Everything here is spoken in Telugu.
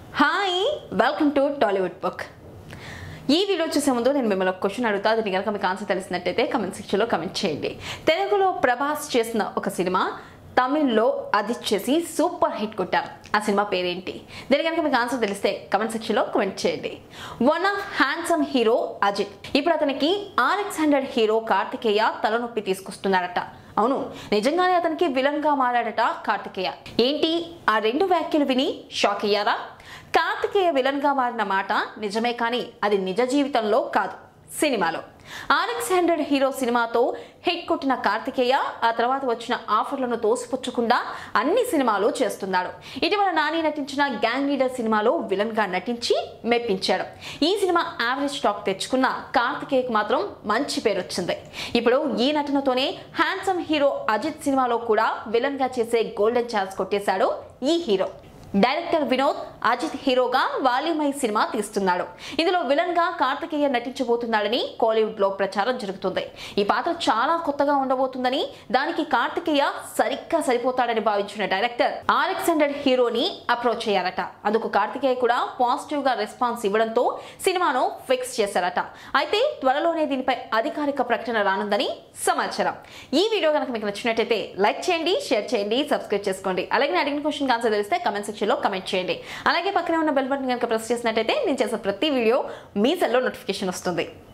hi welcome to Tollywood book ఈ వీడియో చూసే ముందు నేను మిమ్మల్ని ఒక క్వశ్చన్ అడుగుతా అది కనుక మీకు ఆన్సర్ తెలిసినట్టయితే కమెంట్ సెక్షన్లో కమెంట్ చేయండి తెలుగులో ప్రభాస్ చేసిన ఒక సినిమా తమిళ్లో అది చేసి సూపర్ హిట్ కొట్టారు ఆ సినిమా పేరేంటి దీని కనుక మీకు ఆన్సర్ తెలిస్తే కమెంట్ సెక్షన్లో కమెంట్ చేయండి one of handsome hero Ajith ఇప్పుడు అతనికి ఆర్ఎక్స్ హండ్రెడ్ హీరో కార్తికేయ తలనొప్పి తీసుకొస్తున్నాడట అవును నిజంగానే అతనికి విలన్ గా మారాడట కార్తికేయ ఏంటి ఆ రెండు వ్యాఖ్యలు విని షాక్ అయ్యారా కార్తికేయ విలన్ గా మారిన మాట నిజమే కానీ అది నిజ జీవితంలో కాదు సినిమాలో ఆర్ఎక్స్ హండ్రెడ్ హీరో సినిమాతో హిట్ కొట్టిన కార్తికేయ ఆ తర్వాత వచ్చిన ఆఫర్లను తోసిపుచ్చకుండా అన్ని సినిమాలు చేస్తున్నాడు ఇటీవల నాని నటించిన గ్యాంగ్ లీడర్ సినిమాలో విలన్ గా నటించి మెప్పించాడు ఈ సినిమా యావరేజ్ టాక్ తెచ్చుకున్న కార్తికేయకు మాత్రం మంచి పేరు వచ్చింది ఇప్పుడు ఈ నటనతోనే హ్యాండ్సమ్ హీరో అజిత్ సినిమాలో కూడా విలన్ గా చేసే గోల్డెన్ ఛాన్స్ కొట్టేశాడు ఈ హీరో డైరెక్టర్ వినోద్ అజిత్ హీరోగా వాల్యూమై సినిమా తీస్తున్నాడు ఇందులో విలన్ గా కార్తికేయ నటించబోతున్నాడని కోలీవుడ్ లో ప్రచారం జరుగుతుంది ఈ పాత్ర చాలా కొత్తగా ఉండబోతుందని దానికి కార్తికేయ సరిగ్గా సరిపోతాడని భావించిన డైరెక్టర్ ఆర్ఎక్స్ హండ్రెడ్ హీరోని అప్రోచ్ అయ్యారట అందుకు కార్తికేయ కూడా పాజిటివ్ గా రెస్పాన్స్ ఇవ్వడంతో సినిమాను ఫిక్స్ చేశారట అయితే త్వరలోనే దీనిపై అధికారిక ప్రకటన రానుందని సమాచారం ఈ వీడియో కనుక మీకు నచ్చినట్టయితే లైక్ చేయండి షేర్ చేయండి సబ్స్క్రైబ్ చేసుకోండి అలాగే నేను అడిగిన క్వశ్చన్ ఆన్సర్ తెలిస్తే కమెంట్ సెక్షన్ లో కమెంట్ చేయండి అలాగే పక్కనే ఉన్న బెల్ బటన్ కనుక ప్రెస్ చేసినట్టయితే నేను చేసే ప్రతి వీడియో మీ సెల్లో నోటిఫికేషన్ వస్తుంది